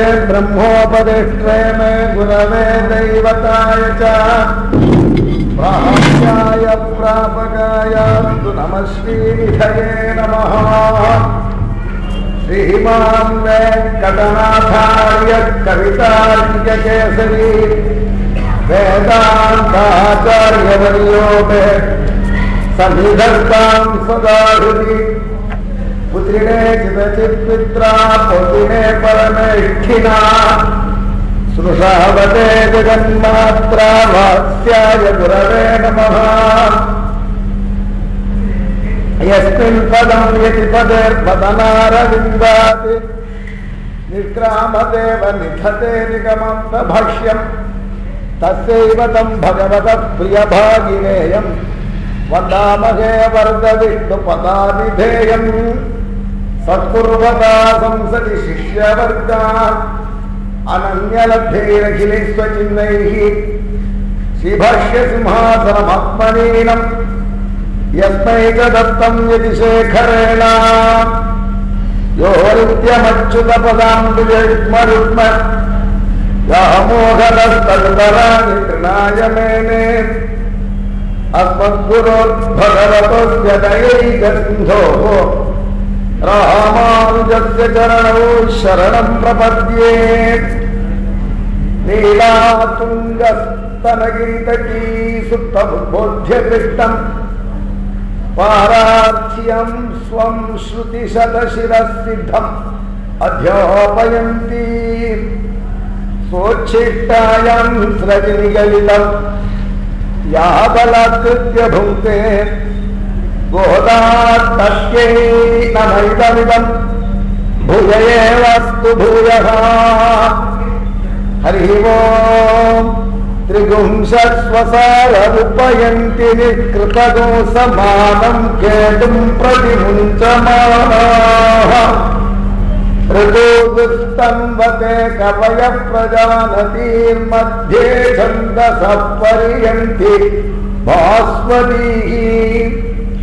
ब्रह्मोपदिष्ट्रे मे गुरवे दैवताय च प्राप्याय प्रापकाय तु नमः श्रीनिधये नमः श्रीमान् वेङ्कटनाथार्य कवितार्यकेसरी वेदान्ताचार्यवर्यो मे सन्निधत्तां सदा हृदि पुत्रिणे चिदचित्पित्रा पौत्रिणे परमेष्ठिना स्नुषावते जगन्मात्रा वात्स्याय गुरवे नमः यस्मिन् पदं यति पदेर्पदनारविन्दात् निष्क्रामदेव निधते निगमन्तभाष्यम् तस्यैव तं भगवतः प्रियभागिनेयम् वदामहे वरदविष्णुपदाविधेयम् सत्कुर्वता संसदि शिष्यवर्गा अनन्यलब्धैरखिलेष्वचिह्नैः श्रीभाष्यसिंहासनमात्मनीनम् यस्मै च दत्तं यदि शेखरेण योरित्यमच्युतपदाम्बुजयुग्मरुग्म यामोहनस्तल्पराणि तृणाय मेने अस्मद्गुरोर्भगवतस्य दयैकसिन्धोः रामानुजस्य चरणौ शरणं प्रपद्ये नीलातुङ्गस्तनगीतकी सुप्तबुद्बोध्यकृष्टम् पारार्थ्यं स्वं श्रुतिशतशिरसिद्धम् अध्यापयन्ती सोच्छिष्टायां स्रजनिगलितम् या बलात्कृत्य भुङ्क्ते गोदात्तस्यै नमैदमिदम् भूय एवास्तु भूयः हरिः ओम् त्रिगुंशस्वसारमुपयन्ति निष्कृतगो समानम् केतुम् प्रतिमुञ्चमानाः ऋतुस्तन्वते कवयः प्रजानतीर्मध्ये छन्दसः पर्यन्ति भास्वतीः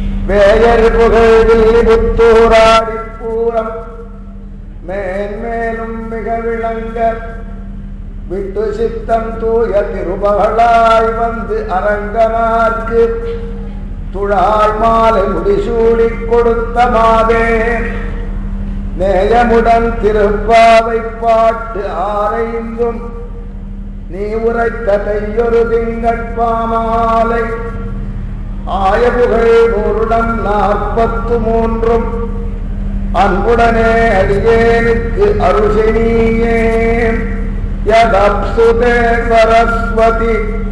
வேயற்புகழ்வில்லிபுத்தூராடிப்பூரம் மேன்மேலும் மிக விளங்க விட்டு சித்தம் தூய திருமகளாய் வந்து அரங்கனார்க்கு துழாய் மாலை முடிசூடிக் கொடுத்த மாதே நேயமுடன் திருப்பாவை பாட்டு ஆரைந்தும் நீ உரைத்த தையொரு திங்கட்பாமாலை ஆயபுகழ் நூறுடன் நாற்பத்து மூன்றும் அன்புடனே அடியேனுக்கு அருஷினியே யதப்சுதே சரஸ்வதி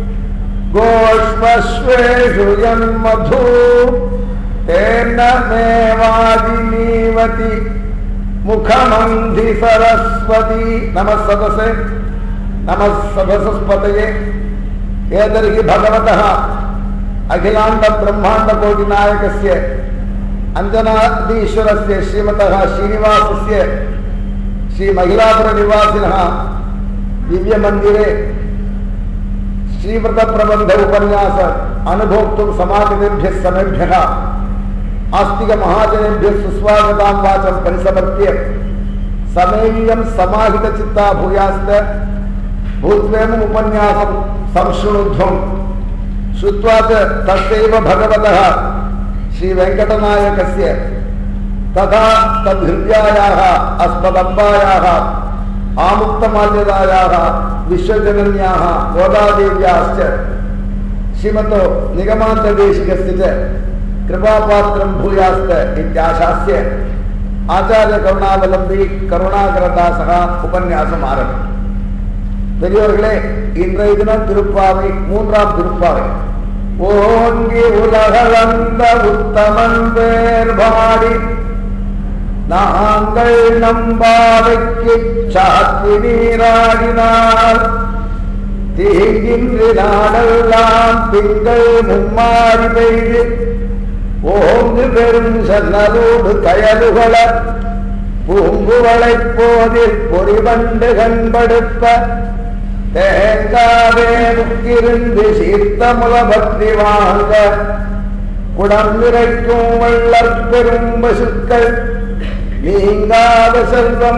கோஷ்மஸ்வேஷு யன்மது தேன மேவாதினீவதி முகமந்தி சரஸ்வதி நம சதசே நம சதசஸ்பதயே ஏதர்கி பகவதः अखिलाण्ड ब्रह्माण्ड कोटि नायकस्य अञ्जनादीश्वरस्य श्रीमतः श्रीनिवासस्य श्री महिलापुर निवासिनः दिव्यमन्दिरे श्रीव्रत प्रबन्ध उपन्यास अनुभोक्तुं समागतेभ्यः समेभ्यः आस्तिक महाजनेभ्यः सुस्वागतां वाचं परिसमर्प्य समेयं समाहितचित्ता भूयास्त भूत्वेमम् उपन्यासं संशृणुध्वम् श्रुत्वा च तस्यैव भगवतः श्रीवेङ्कटनायकस्य तथा तद्हृद्यायाः अस्मदम्बायाः आमुक्तमाल्यदायाः विश्वजनन्याः गोदादेव्याश्च श्रीमतो निगमान्तदेशिकस्य च कृपापात्रं भूयास्त इत्याशास्य ஆச்சாரிய கருணாகரதாசகா உபன்யாசம் ஆரம்பி பெரியவர்களே இன்றைய தினம் திருப்பாவை மூன்றாம் திருப்பாவை ஓங்கி உலகளந்த உத்தமன் பேர் பாடி நாங்கள் நம்பாவைக்கு சாத்தி நீராடினால் தீங்கின்றி நாடெல்லாம் திங்கள் மும்மாறி பெய்து ஓங்கு பெரும் சன்னலோடு கயலுகள பூங்குவளைப் போதில் பொறிவண்டு கண்படுத்த தேங்காவே முக்கிருந்து சீர்த்த முகபக்தி வாங்க குடம் நிறைக்கும் வள்ளற் பெரும் பசுக்கள் நீங்காத செல்வம்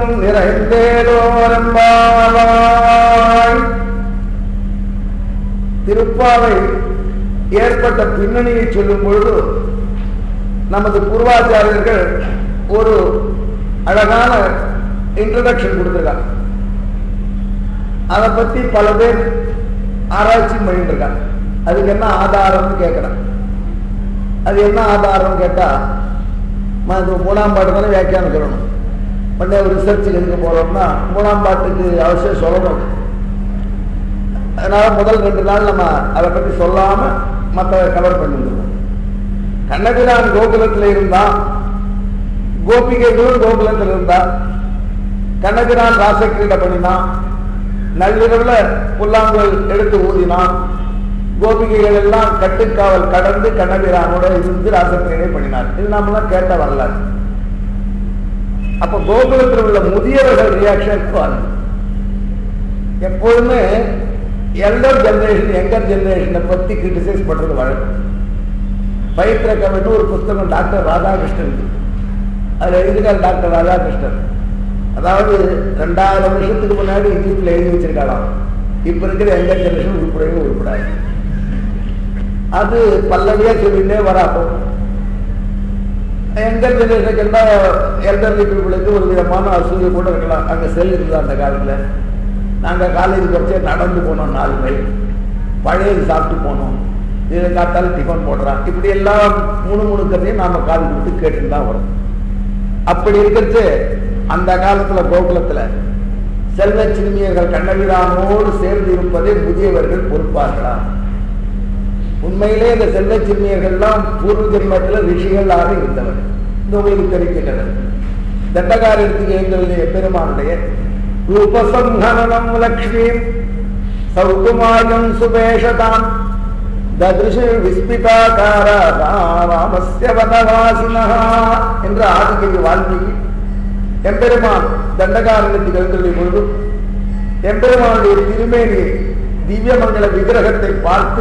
நிறைந்தேலோரம்பாவாய் திருப்பாவை ஏற்பட்ட பின்னணியை சொல்லும் பொழுது நமது பூர்வாச்சாரியர்கள் ஒரு அழகான இன்ட்ரடக்ஷன் கொடுத்திருக்காங்க அதை பத்தி பல பேர் ஆராய்ச்சி பண்ணிட்டு இருக்காங்க அதுக்கு என்ன ஆதாரம்னு கேட்கிறேன் அது என்ன ஆதாரம் கேட்டா ம- இது மூணாம் பாட்டு தானே வியாக்கியானம் சொல்லணும் உடனே ஒரு ரிசர்ச்சுக்கு எதுக்கு போறோம்னா மூணாம் பாட்டுக்கு அவசியம் சொல்லணும் அதனால முதல் ரெண்டு நாள் நம்ம அதை பத்தி சொல்லாம மற்ற கவர் பண்ணிருந்தோம் கண்ணபிரான் கோகுலத்தில் இருந்தான் கோபிகைகளும் கோகுலத்தில் இருந்தா கண்ணபிரான் ராசக்கிரீட பண்ணினான் நள்ளிரவுல புல்லாங்குழல் எடுத்து ஊதினான் கோபிகைகள் எல்லாம் கட்டுக்காவல் கடந்து கண்ணபிரானோட இருந்து ராசக்கிரீடை பண்ணினார் இது நாமெல்லாம் கேட்ட வரலாறு அப்ப கோகுலத்தில் உள்ள முதியவர்கள் ரியாக்ஷன் பாருங்க எப்பொழுதுமே எல்டர் ஜெனரேஷன் யங்கர் ஜெனரேஷனை பத்தி கிரிட்டிசைஸ் பண்றது வழக்கம் பயிற்ற கவின்னு ஒரு புத்தகம் டாக்டர் ராதாகிருஷ்ணன் இருக்கு. அதுல எழுதினார் டாக்டர் ராதாகிருஷ்ணன் அதாவது ரெண்டாயிரம் வருஷத்துக்கு முன்னாடி இங்கிலீஷ்ல எழுதி வச்சிருக்காளாம் இப்ப இருக்கிற யங்கர் ஜெனரேஷன் உருப்படவே உருப்படாது அது பல்லவியா சொல்லிட்டே வராப்போ யங்கர் ஜெனரேஷனுக்கு என்ன எல்டர்லி பீப்புளுக்கு ஒரு விதமான அசூயை கூட இருக்கலாம் அங்க செல் இருந்தது அந்த காலத்துல நாங்க காலேஜ் படிச்சே நடந்து போனோம் நாலு மைல் பழையது சாப்பிட்டு போனோம் இது காத்தால டிஃபன் போடுறான் இப்படி எல்லாம் மூணு மூணு கதையும் நாம காது கொடுத்து கேட்டுட்டு தான் வரும் அப்படி இருக்கிறது அந்த காலத்துல கோகுலத்துல செல்வ சிறுமியர்கள் கண்ணகிராமோடு சேர்ந்து இருப்பதை முதியவர்கள் பொறுப்பார்களா உண்மையிலே இந்த செல்வ சிறுமியர்கள்லாம் பூர்வ ஜென்மத்தில் ரிஷிகளாக இருந்தவர் இந்த உங்களுக்கு தெரிவிக்கிறது தண்டகார எடுத்து எங்களுடைய பெருமானுடைய ரூபசம்ஹனனம் லக்ஷ்மி சௌகுமாயம் சுபேஷதாம் ததிருஷ விஸ்மிதாகார ராமஸ்ய வனவாசினா என்ற ஆதிக்கவி வால்மீகி எம்பெருமான் தண்டகாரண்யத்துக்கு எழுந்துள்ள பொழுது எம்பெருமானுடைய திருமேனி திவ்யமங்கல விக்கிரகத்தை பார்த்து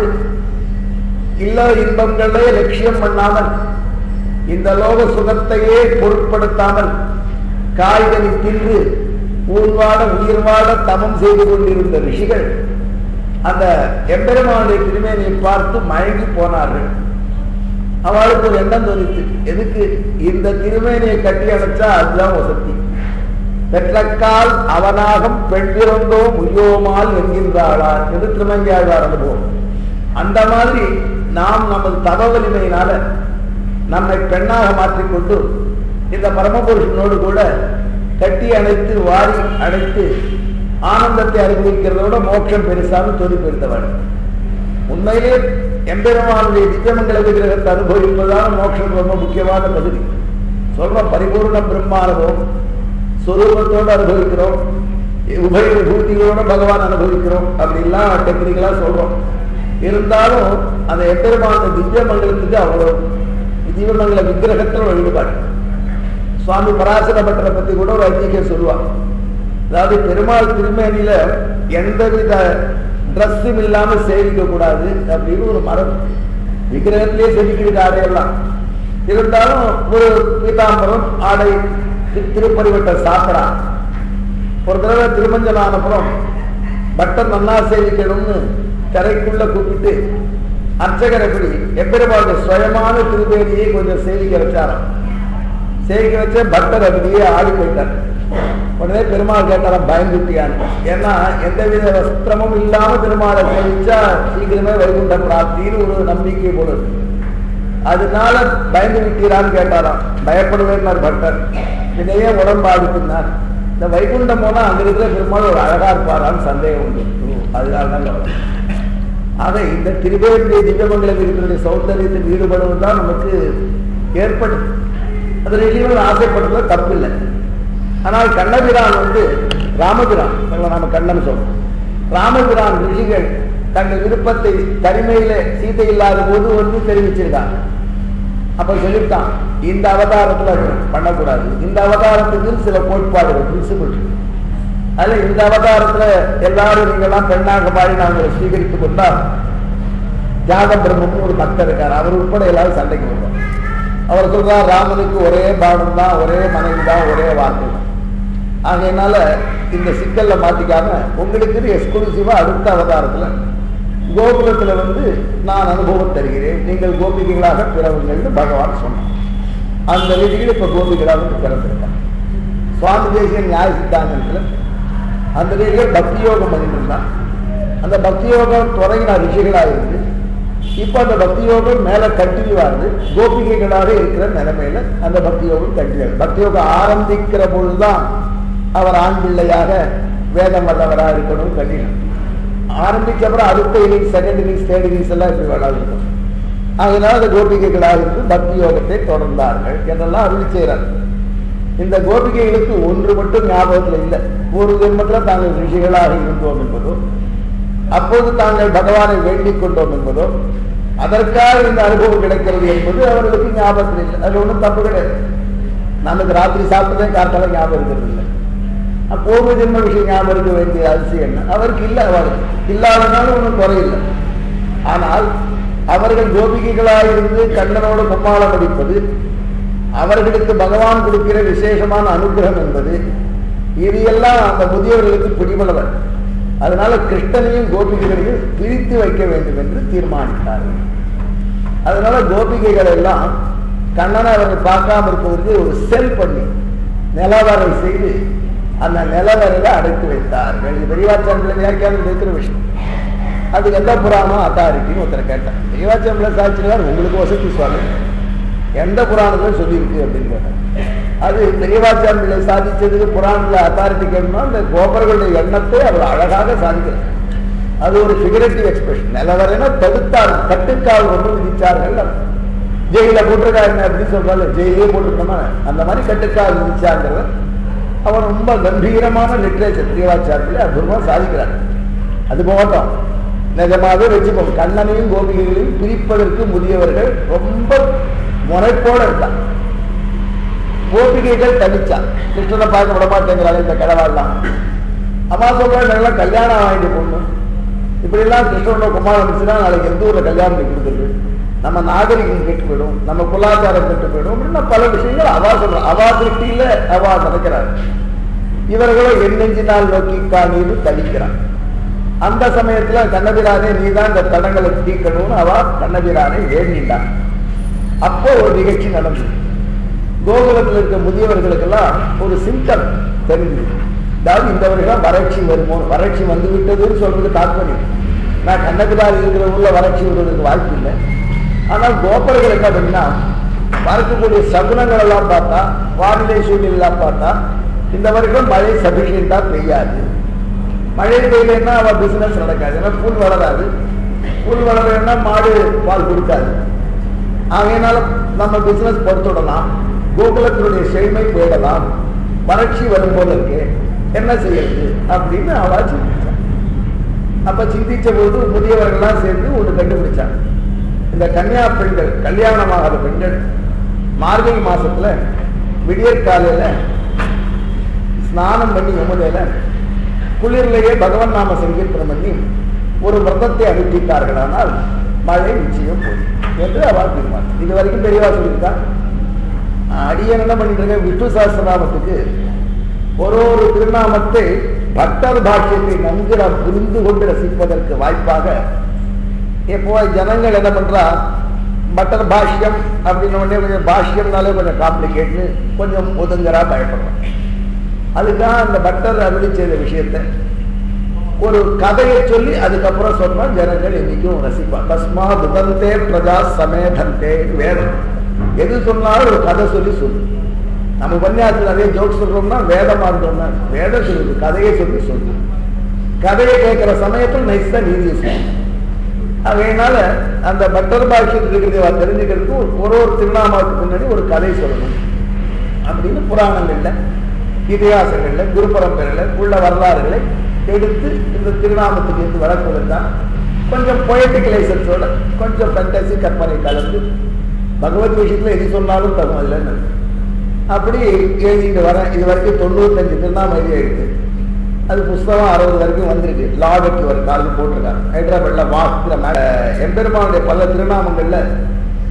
இல்ல இன்பங்களே லட்சியம் பண்ணாமல் இந்த லோக சுகத்தையே பொருட்படுத்தாமல் காய்கனி தின்று ஊர்வாட உயிர் வாட தமம் செய்து கொண்டிருந்த ரிஷிகள் அந்த எம்பெருமானுடைய திருமேனியை பார்த்து மயங்கி போனார்கள் அவளுக்கு ஒரு எண்ணம் தோணிச்சு எதுக்கு இந்த திருமேனியை கட்டி அணைச்சா அதுதான் வசதி பெற்றக்கால் அவனாகம் பெண் பிறந்தோ முய்யோமால் என்கின்றாளா என்று திருமங்கியாழ்வார் அனுபவம் அந்த மாதிரி நாம் நமது தவ வலிமையினால நம்மை பெண்ணாக மாற்றிக்கொண்டு இந்த பரமபுருஷனோடு கூட கட்டி அணைத்து வாரி அணைத்து ஆனந்தத்தை அனுபவிக்கிறதோட மோட்சம் பெருசான்னு சொல்லி பெருந்தவன் உண்மையிலே எம்பெருமானுடைய திவ்யமங்கல விக்கிரகத்தை அனுபவிப்பதுதான் மோட்சம் ரொம்ப முக்கியமான பகுதி சொல்ற பரிபூர்ண பிரம்மானுபவம் சொரூபத்தோடு அனுபவிக்கிறோம் உபய விபூதிகளோட பகவான் அனுபவிக்கிறோம் அப்படின்லாம் டெக்னிக்கலா சொல்றோம் இருந்தாலும் அந்த எம்பெருமான திவ்யமங்கலத்துக்கு அவ்வளவு திவ்யமங்கல விக்கிரகத்தில் ஒரு ஈடுபாடு சுவாமி பராசர பட்டரை பத்தி கூட ஒரு ஐதீகம் சொல்லுவான் அதாவது பெருமாள் திருமேனியில எந்தவித ட்ரெஸ்ஸும் இல்லாம சேவிக்க கூடாது அப்படின்னு ஒரு மரம் விக்கிரகத்திலே செதுக்கிட்டு ஆடையெல்லாம் இருந்தாலும் ஒரு பீதாம்பரம் ஆடை தி- திருப்பறிவட்ட சாப்பிடா ஒரு தடவை திருமஞ்சனம் ஆனப்புறம் பட்டன் நன்னா சேவிக்கணும்னு கரைக்குள்ள கூப்பிட்டு அர்ச்சகர் எப்படி எப்பெருமாள் சுயமான திருவேணியை கொஞ்சம் சேவிக்க வச்சாராம் சேவிக்க வச்ச பக்தர் அப்படியே ஆடி போயிட்டார் உடனே பெருமாள் கேட்டாராம் பயந்துட்டியான்னு ஏன்னா எந்தவித வஸ்திரமும் இல்லாம பெருமாளை சேவிச்சா சீக்கிரமே வைகுண்ட பிராப்தின்னு ஒரு நம்பிக்கை போல இருக்கு அதனால பயந்து விட்டீரான்னு கேட்டாராம் பயப்படுவேன்னார் பக்தர் இதையே உடம்பு ஆடிப்பினார் இந்த வைகுண்டம் போனா அங்க இருக்கிற பெருமாள் ஒரு அழகா இருப்பாரான்னு சந்தேகம் உண்டு ஓ, அதனால தான் கவலை. ஆக இந்த திருவேண்டிய திவ்யமங்கல இருக்கிற சௌந்தரியத்தில் ஈடுபடுவது தான் நமக்கு ஏற்படும் அது ரிஷிகள் ஆசைப்படுறதுல தப்பு இல்லை ஆனால் கண்ணபிரான் வந்து ராமபிரான் தங்களை நாம கண்ணன் சொல்றோம் ராமபிரான் ரிஷிகள் தங்கள் விருப்பத்தை தனிமையில சீதை இல்லாத போது ஒன்று தெரிவிச்சிருக்காங்க அப்ப சொல்லிட்டான் இந்த அவதாரத்துல அது பண்ணக்கூடாது இந்த அவதாரத்துக்கு சில கோட்பாடுகள் பிரின்சிபிள் அதுல இந்த அவதாரத்துல எல்லாரும் நீங்கெல்லாம் பெண்ணாக மாறி நாங்கள் ஸ்வீகரித்துக் கொண்டால் தியாக பிரம்மன் ஒரு பக்தர் இருக்கார் அவர் உட்பட எல்லாரும் சண்டைக்கு வருவோம் அவர் சொல்றார் ராமனுக்கு ஒரே பானம் தான் ஒரே மனைவி தான் ஒரே வார்த்தை தான் ஆகையினால இந்த சிக்கல்ல மாட்டிக்காம உங்களுக்கு எக்ஸ்க்ளூசிவா அடுத்த அவதாரத்துல கோகுலத்துல வந்து நான் அனுபவம் தருகிறேன் நீங்கள் கோபிகைகளாக பிறவுங்கள்னு பகவான் சொன்னான் அந்த ரீதியில் இப்ப கோபிகளாக வந்து பிறந்திருக்காங்க சுவாமி தேசியன் நியாய சித்தாந்தத்துல அந்த ரீதியில் பக்தி யோகம் பண்ணிட்டு இருந்தான் அந்த பக்தி யோகம் தொடங்கின ரிஷிகளாக இருந்து இப்ப அந்த பக்தி யோகம் மேல கண்டினியூ ஆகுது கோபிகைகளாக இருக்கிற நிலைமையில அந்த பக்தி யோகம் கண்டினியூ பக்தி யோகம் ஆரம்பிக்கிற பொழுதுதான் அவர் ஆண் பிள்ளையாக வேதம் வல்லவராக இருக்கணும் கண்டினியூ ஆரம்பிச்ச அப்புறம் அடுத்த innings second innings third innings எல்லாம் இப்படி விளையாடுறோம் அதனால அந்த கோபிகைகளாக இருந்து பக்தி யோகத்தை தொடர்ந்தார்கள் என்றெல்லாம் அருள் செய்கிறார் இந்த கோபிகைகளுக்கு ஒன்று மட்டும் ஞாபகத்தில் இல்லை ஒரு ஜென்மத்தில் தாங்கள் ரிஷிகளாக இருந்தோம் என்பதோ அப்போது தாங்கள் பகவானை வேண்டிக் கொண்டோம் என்பதோ அதற்காக இந்த அனுபவம் கிடைக்கிறது என்பது அவர்களுக்கு ஞாபகத்தில் இல்லை அது ஒன்றும் தப்பு கிடையாது நமக்கு ராத்திரி சாப்பிட்டதே காத்தால ஞாபகம் இருக்கிறது இல்லை பூர்வ ஜென்ம விஷயம் ஞாபகம் இருக்க வேண்டிய அவசியம் என்ன அவருக்கு இல்லை அவருக்கு இல்லாதனால ஒன்றும் குறையில்லை ஆனால் அவர்கள் கோபிகைகளாக இருந்து கண்ணனோடு கும்மாளம் அடிப்பது அவர்களுக்கு பகவான் கொடுக்கிற விசேஷமான அனுகிரகம் என்பது இது எல்லாம் அந்த முதியவர்களுக்கு பிடிபடவர் அதனால கிருஷ்ணனையும் கோபிகைகளையும் பிரித்து வைக்க வேண்டும் என்று தீர்மானித்தார்கள் அதனால கோபிகைகள் எல்லாம் கண்ணனை அவர்கள் பார்க்காம இருப்பதற்கு ஒரு செல் பண்ணி நிலவரை செய்து அந்த நிலவரையில அடைத்து வைத்தார்கள் இது பெரியவாச்சாரத்தில் வியாக்கியானம் இருக்கிற விஷயம் அதுக்கு எந்த புராணம் அத்தாரிட்டின்னு ஒருத்தர் கேட்டார் பெரியவாச்சாரத்தில் சாட்சியார் உங்களுக்கு வசதி சுவாமி எந்த புராணத்தில் சொல்லியிருக்கு அப்படின்னு கேட்டார் அது பெரியவாச்சாரம் பிள்ளை சாதிச்சதுக்கு புராணத்துல அத்தாரிட்டி கேட்கணும்னா அந்த கோபர்களுடைய எண்ணத்தை அவர் அழகாக சாதிக்கிறார் அது ஒரு ஃபிகரேட்டிவ் எக்ஸ்பிரஷன் நிலவரைனா தடுத்தார் கட்டுக்கால் ஒன்று விதிச்சார்கள் ஜெயில போட்டிருக்காங்க அப்படின்னு சொல்றாரு ஜெயிலே போட்டிருக்கோமா அந்த மாதிரி கட்டுக்கால் விதிச்சாங்கிறத அவர் ரொம்ப கம்பீரமான லிட்ரேச்சர் பெரியவாச்சாரத்தில் அற்புதமா சாதிக்கிறார் அது போகட்டும் நிஜமாவே வச்சுப்போம் கண்ணனையும் கோபிகைகளையும் பிரிப்பதற்கு முதியவர்கள் ரொம்ப முனைப்போட இருக்காங்க கோபிகைகள் தனிச்சா கிருஷ்ணனை பார்க்க விட மாட்டேங்கிறாங்க இந்த கடவாள்லாம் அம்மா சொல்றாங்க கல்யாணம் ஆகிட்டு பொண்ணு இப்படி எல்லாம் கிருஷ்ணனோட குமாரம் இருந்துச்சுன்னா நாளைக்கு எந்த ஊர்ல கல்யாணம் வைக்கிறது நம்ம நாகரிகம் கெட்டு போயிடும் நம்ம பொருளாதாரம் கெட்டு போயிடும் அப்படின்னு பல விஷயங்கள் அவா சொல்றான் அவா திருஷ்டியில அவா நடக்கிறார் இவர்களோ எண்ணெஞ்சினால் நோக்கி காணீர் தவிக்கிறான் அந்த சமயத்துல கண்ணபிரானே நீதான் இந்த தடங்களை தீக்கணும்னு அவா கண்ணபிரானை வேண்டிண்டான் அப்போ ஒரு நிகழ்ச்சி நடந்தது கோகுலத்தில் இருக்க முதியவர்களுக்கெல்லாம் ஒரு சிம்டம் தெரிஞ்சது அதாவது இந்த வருடம் வறட்சி வருமோ வறட்சி வந்து விட்டதுன்னு சொல்றது தாற்பயம் நான் கண்ணபிரார் இருக்கிற ஊர்ல வறட்சி வருவதற்கு வாய்ப்பு இல்லை ஆனால் கோபர்கள் என்ன பண்ணா பார்க்கக்கூடிய சகுனங்கள் எல்லாம் பார்த்தா வானிலை சூழ்நிலாம் பார்த்தா இந்த வருடம் மழை சபிஷியண்டா பெய்யாது மழை பெய்யலைன்னா அவன் பிசினஸ் நடக்காது ஏன்னா புல் வளராது புல் வளரலைன்னா மாடு பால் கொடுக்காது ஆகையினால நம்ம பிசினஸ் பொறுத்துடலாம் கோகுலத்தினுடைய செழுமை போயிடலாம் வறட்சி வரும்போதற்கு என்ன செய்யறது அப்படின்னு அவா சிந்திச்சான் அப்ப சிந்திச்ச போது முதியவர்கள்லாம் சேர்ந்து ஒன்று கண்டுபிடிச்சாங்க இந்த கன்னியா பெண்கள் கல்யாணமாகாத பெண்கள் மார்கழி மாசத்துல விடியற் காலையில ஸ்நானம் பண்ணி யமுனையில குளிர்லேயே பகவன் நாம சங்கீர்த்தனம் பண்ணி ஒரு விரதத்தை அனுப்பித்தார்களானால் மழை நிச்சயம் போகும் என்று அவள் தீர்மானம் இது வரைக்கும் பெரியவா சொல்லியிருக்கா அடியன் என்ன பண்ணிட்டு இருக்கேன் விஷ்ணு சாஸ்திரநாமத்துக்கு ஒரு ஒரு திருநாமத்தை பக்தர் பாக்கியத்தை நன்கு நாம் புரிந்து கொண்டு ரசிப்பதற்கு வாய்ப்பாக இப்போ ஜனங்கள் என்ன பண்றா பட்டர் பாஷ்யம் அப்படின்னு உடனே கொஞ்சம் பாஷ்யம்னாலே கொஞ்சம் காம்ப்ளிகேட்னு கொஞ்சம் ஒதுங்கரா பயப்படுறோம் அதுதான் அந்த பட்டர் அருளி செய்த விஷயத்தை ஒரு கதையை சொல்லி அதுக்கப்புறம் சொன்னா ஜனங்கள் என்னைக்கும் ரசிப்பான் தஸ்மா துதந்தே பிரஜா சமேதந்தே வேதம் எது சொன்னாலும் ஒரு கதை சொல்லி சொல்லு நம்ம பன்னியாசத்தில் நிறைய ஜோக் சொல்றோம்னா வேதமா இருந்தோம்னா வேதம் சொல்லுது கதையை சொல்லி சொல்லு கதையை கேட்கிற சமயத்தில் நைஸா நீதியை சொல்லு அதனால அந்த பட்டர் பாஷ்யத்தில் இருக்கிறத தெரிஞ்சுக்கிறதுக்கு ஒரு ஒரு திருநாமாவுக்கு முன்னாடி ஒரு கதை சொல்லணும் அப்படின்னு புராணங்கள்ல இதிகாசங்கள்ல குரு பரம்பரையில உள்ள வரலாறுகளை எடுத்து இந்த திருநாமத்துக்கு இருந்து வளர்ப்பது தான் கொஞ்சம் பொயட்டிக் லைசன்ஸோட கொஞ்சம் ஃபேண்டசி கற்பனை கலந்து பகவத் விஷயத்துல எது சொன்னாலும் தகும் இல்லைன்னு அப்படி எழுதிட்டு வரேன் இது வரைக்கும் தொண்ணூத்தஞ்சு திருநாம எழுதி இருக்கு அது புஸ்தகம் அறுபது வரைக்கும் வந்திருக்கு லாபக்கு ஒரு காலம் போட்டிருக்காங்க ஹைதராபாத்ல வாஸ்திர எம்பெருமானுடைய பல திருநாமங்கள்ல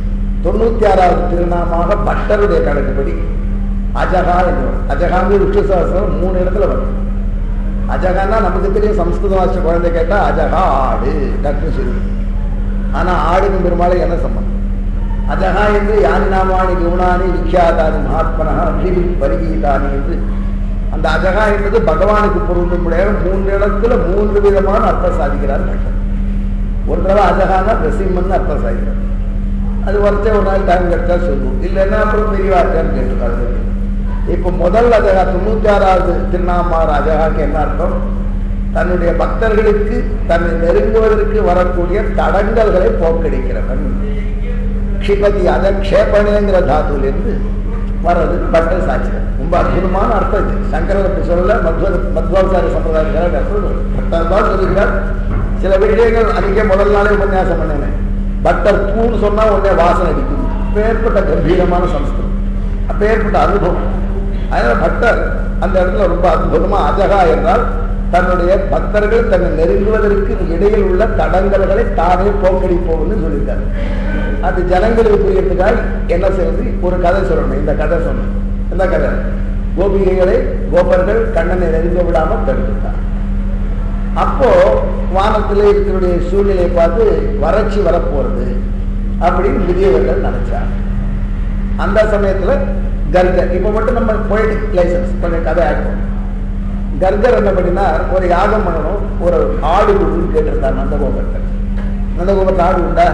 தொண்ணூத்தி ஆறாவது திருநாமாக பட்டருடைய கணக்குப்படி அஜகா என்று வரும் அஜகாங்க விஷ்ணு சகஸ்ரம் மூணு இடத்துல வரும் அஜகான்னா நமக்கு தெரியும் சம்ஸ்கிருத வாசிச்ச குழந்தை கேட்டா அஜகா ஆடு டக்கு சொல்லி ஆனா ஆடுக்கும் பெருமாளை என்ன சம்பந்தம் அஜகா என்று யானி நாமானி குணானி விக்யாதானி மகாத்மனா அபிவி பரிகீதானி என்று அந்த அஜகா என்பது பகவானுக்கு பொருந்தும்படியாக மூன்று இடத்துல மூன்று விதமான அர்த்தம் சாதிக்கிறார் பட்டர் ஒரு தடவை அஜகானா பிரசிம்மன் அர்த்தம் சாதிக்கிறார் அது வரைச்ச ஒரு நாள் டைம் கிடைச்சா சொல்லுவோம் இல்லைன்னா அப்புறம் பெரியவாச்சான்னு கேட்டுருக்காரு இப்போ முதல் அஜகா தொண்ணூத்தி ஆறாவது திருநாமார் அஜகாக்கு என்ன அர்த்தம் தன்னுடைய பக்தர்களுக்கு தன்னை நெருங்குவதற்கு வரக்கூடிய தடங்கல்களை போக்கடிக்கிறவன் க்ஷிபதி அத க்ஷேபணேங்கிற தாத்துலேருந்து வர்றது பட்டர் சாட்சியம் ரொம்ப அற்புதமான அர்த்தம் இது சங்கரர் அப்படி சொல்லல மத்வ மத்வாசார சம்பிரதாயத்தில் அர்த்தம் பட்டர் தான் சொல்லுகிறார் சில விஷயங்கள் அன்றைக்கே முதல் நாளே உபன்யாசம் பண்ணினேன் பட்டர் பூன்னு சொன்னா உடனே வாசனை அடிக்கும் அப்பேற்பட்ட கம்பீரமான சம்ஸ்கிருதம் அப்பேற்பட்ட அனுபவம் அதனால பட்டர் அந்த இடத்துல ரொம்ப அற்புதமா அஜகா என்றால் தன்னுடைய பக்தர்கள் தன்னை நெருங்குவதற்கு இடையில் உள்ள தடங்கல்களை தானே போக்கடிப்போம்னு சொல்லியிருக்காரு அது ஜனங்களுக்கு புரியறதுக்காக என்ன செய்வது ஒரு கதை சொல்லணும் இந்த கதை சொன்னேன் இந்த கதை கோபிகைகளை கோபர்கள் கண்ணனை நெருங்க விடாம தடுத்துட்டார் அப்போ வானத்தில் இருக்கிற சூழ்நிலையை பார்த்து வறட்சி வரப்போறது அப்படின்னு முதியவர்கள் நினைச்சார் அந்த சமயத்துல கர்கர் இப்ப மட்டும் நம்ம பொலிட்டிக் லைசன்ஸ் கொஞ்சம் கதை ஆகும் கர்கர் என்ன பண்ணினார் ஒரு யாகம் பண்ணணும் ஒரு ஆடு கொடுன்னு கேட்டிருந்தார் நந்தகோபர்கிட்ட நந்தகோபுரத்தில் ஆடு உண்டா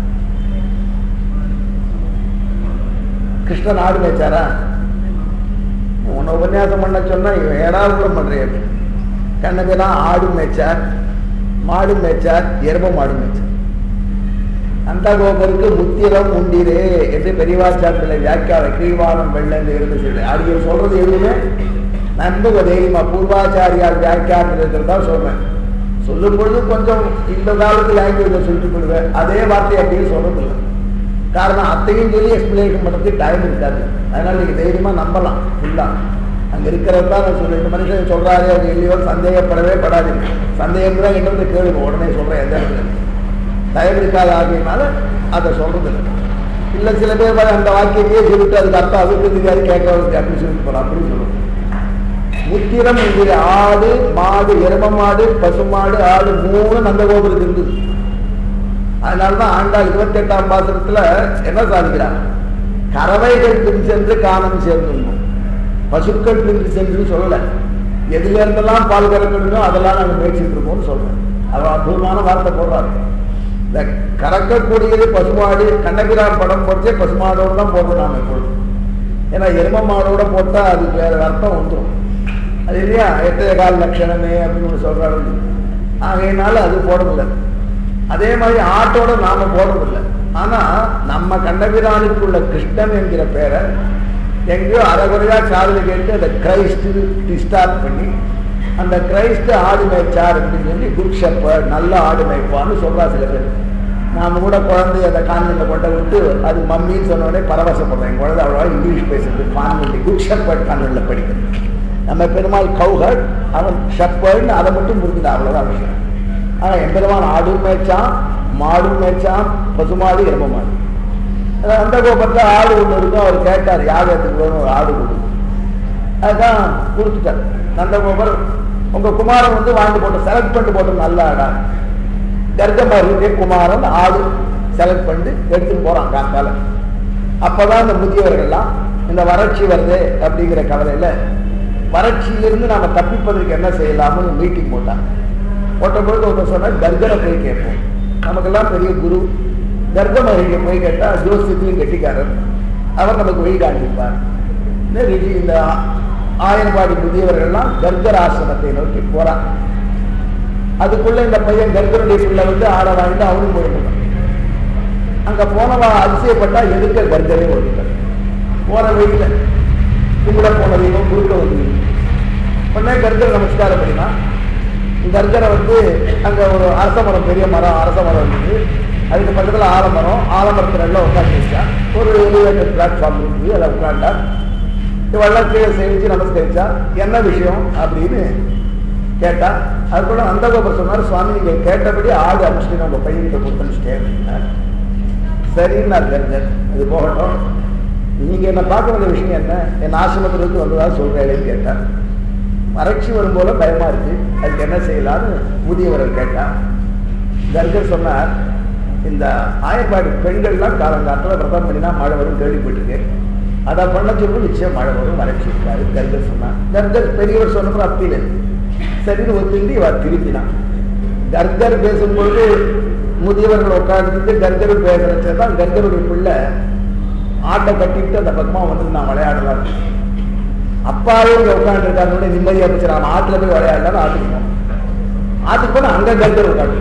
கிருஷ்ணன் ஆடு மேய்ச்சாரா உன்னை உபன்யாசம் பண்ண சொன்னா இவன் ஏடாவது கூட பண்றேன் கண்ணகெல்லாம் ஆடு மேய்ச்சார் மாடு மேய்ச்சார் எரும மாடு மேய்ச்சார் அந்த கோபருக்கு முத்திரம் உண்டிரே என்று பெரியவாச்சாரத்தில் வியாக்கியாவை கீழ்வானம் வெள்ளம் இருந்து சொல்லு அது சொல்றது எதுவுமே நம்ப தைரியமா பூர்வாச்சாரியார் வியாக்கியானத்தில் இருக்கிறதா சொல்றேன் சொல்லும் பொழுது கொஞ்சம் இந்த காலத்து லாங்குவேஜை சொல்லிட்டு போடுவேன் அதே வார்த்தை அப்படியே சொல்றது இல்லை காரணம் அத்தையும் சொல்லி எக்ஸ்பிளேஷன் பண்ணுறதுக்கு டைம் இருக்காது அதனால நீங்க தைரியமா நம்பலாம் ஃபுல்லா அங்க இருக்கிறது தான் நான் சொல்றேன் இந்த மனுஷன் சொல்றாரு அது இல்லையோ சந்தேகப்படவே படாதீங்க சந்தேகம் தான் எங்கிட்ட கேளுங்க உடனே சொல்றேன் எந்த இடத்துல தயவு இருக்காது ஆகியனால அதை சொல்றது இல்லை இல்ல சில பேர் பாரு அந்த வாக்கியத்தையே சொல்லிட்டு அதுக்கு அர்த்தம் அதுக்கு தெரியாது கேட்கறதுக்கு அப்படின்னு சொல்லிட்டு போறோம் அப்படின்னு சொல்லுவோம் முத்திரம் என்கிற ஆடு மாடு எரும மாடு பசு மாடு ஆடு மூணு நந்தகோபுரத்துக்கு இருந்தது அதனாலதான் ஆண்டாள் இருபத்தி எட்டாம் பாசனத்துல என்ன சாதிக்கிறாங்க கறவைகள் பின் சென்று காணம் சேர்ந்துடணும் பசுக்கள் பின் சென்று சொல்லல எதுல இருந்தெல்லாம் பால் கறக்கணுமோ அதெல்லாம் நாங்க முயற்சிட்டு இருக்கோம்னு சொல்றேன் அவர் அற்புதமான வார்த்தை போடுறாரு இந்த கறக்கக்கூடியது பசுமாடு கண்ணகிரார் படம் போட்டே பசுமாடோட தான் போடுறோம் நாம எப்பொழுதும் ஏன்னா எரும மாடோட போட்டா அதுக்கு வேற அர்த்தம் வந்துடும் அது இல்லையா எட்டே கால் லட்சணமே அப்படின்னு சொல்றாரு ஆகையினால அது போடவில்லை அதே மாதிரி ஆட்டோட நாம போடுறதில்லை ஆனா நம்ம கண்டபிரானுக்கு உள்ள கிருஷ்ணன் என்கிற பேரை எங்கேயோ அரைகுறையா காதல கேட்டு அந்த கிரைஸ்ட் ஸ்டார்ட் பண்ணி அந்த கிரைஸ்ட் ஆடு மேய்ச்சார் அப்படின்னு சொல்லி குட் ஷெப்பர் நல்ல ஆடு மேய்ப்பான்னு சொல்றா சில பேர் நாம கூட குழந்தை அந்த கான்வெண்ட்ல கொண்ட விட்டு அது மம்மின்னு சொன்ன உடனே பரவசப்படுறேன் என் குழந்தை அவ்வளோ இங்கிலீஷ் பேசுறது கான்வெண்ட் குட் ஷெப்பர்ட் கான்வெண்ட்ல படிக்கிறது நம்ம பெருமாள் கவுகட் அவன் ஷெப்பர்ட்னு அதை மட்டும் புரிஞ்சுட்டா அவ்வளவுதான் விஷயம் ஆனா எம்பெருமான் ஆடும் மேய்ச்சான் மாடும் மேய்ச்சான் பசுமாடு எரும மாடு அந்த கோபத்துல ஆடு ஒண்ணு இருக்கும் அவர் கேட்டார் யாகத்துக்கு வேணும் ஒரு ஆடு கொடு அதுதான் கொடுத்துட்டார் நந்தகோபர் உங்க குமாரன் வந்து வாங்கி போட்டு செலக்ட் பண்ணிட்டு போட்டு நல்ல ஆடா கர்க்கமாரியுடைய குமாரன் ஆடு செலக்ட் பண்ணிட்டு எடுத்துட்டு போறான் காத்தால அப்பதான் இந்த முதியவர்கள்லாம் இந்த வறட்சி வருது அப்படிங்கிற கவலையில வறட்சியிலிருந்து நாம தப்பிப்பதற்கு என்ன செய்யலாம்னு மீட்டிங் போட்டாங்க போட்ட பொழுது ஒன்று சொன்னா கர்கரை போய் கேட்போம் நமக்கெல்லாம் பெரிய குரு கர்க்க மகிழ்ச்சியை போய் கேட்டா ஜோசியத்தையும் கெட்டிக்காரர் அவர் நமக்கு வழி காண்பிப்பார் இந்த ரிஷி இந்த ஆயன்பாடி முதியவர்கள்லாம் கர்கர் ஆசிரமத்தை நோக்கி போறான் அதுக்குள்ள இந்த பையன் கர்கருடைய பிள்ளை வந்து ஆட வாங்கிட்டு அவனும் போயிட்டு அங்க போனவா அதிசயப்பட்டா எதுக்க கர்கரே வருகிறார் போற வழியில கும்பிட போனதையும் குறுக்க வந்து உடனே கர்கர் நமஸ்காரம் பண்ணினா கர்கரை வந்து அங்க ஒரு அரச மரம் பெரிய மரம் அரச மரம் இருந்தது அதுக்கு பக்கத்துல ஆலமரம் ஆலமரத்துல எல்லாம் உட்காந்து வச்சா ஒரு எலிவேட்டர் பிளாட்ஃபார்ம் இருந்தது அதை உட்காண்டா இவெல்லாம் கீழே சேவிச்சு நமஸ்கரிச்சா என்ன விஷயம் அப்படின்னு கேட்டா அதுக்குள்ள அந்த கோபர் சொன்னார் சுவாமி நீங்க கேட்டபடி ஆடு அனுஷ்டின உங்க பையன்கிட்ட கொடுத்து அனுஷ்டேன் சரின்னு கர்ஜர் இது போகட்டும் நீங்க என்ன பார்க்க வேண்டிய விஷயம் என்ன என் ஆசிரமத்துல இருந்து வந்ததா சொல்றேன்னு கேட்டார் வறட்சி வரும்போது பயமா இருக்கு அதுக்கு என்ன செய்யலாம்னு முதியவர்கள் கேட்டார் கர்கர் சொன்னார் இந்த ஆயப்பாடி பெண்கள்லாம் காலங்காலத்தில் விரதம் பண்ணினா மழை வரும் கேள்விப்பட்டிருக்கேன் அதை பண்ண சொல்லி நிச்சயம் மழை வரும் வறட்சி இருக்காது கர்கர் சொன்னார் கர்கர் பெரியவர் சொன்னப்போ அப்பீல் சரின்னு ஒத்துண்டி இவர் திருப்பினான் கர்கர் பேசும்பொழுது முதியவர்கள் உட்கார்ந்துட்டு கர்கர் பேசுறதான் கர்கருடைய பிள்ளை ஆட்டை கட்டிட்டு அந்த பக்கமா வந்து நான் விளையாடலாம் அப்பாவே இங்க உட்காந்துருக்காரு நிம்மதியா போச்சு நாம ஆத்துல போய் விளையாடலாம் ஆட்டுக்கு போனோம் ஆத்துக்கு போனா அங்க கர்கர் உட்காந்து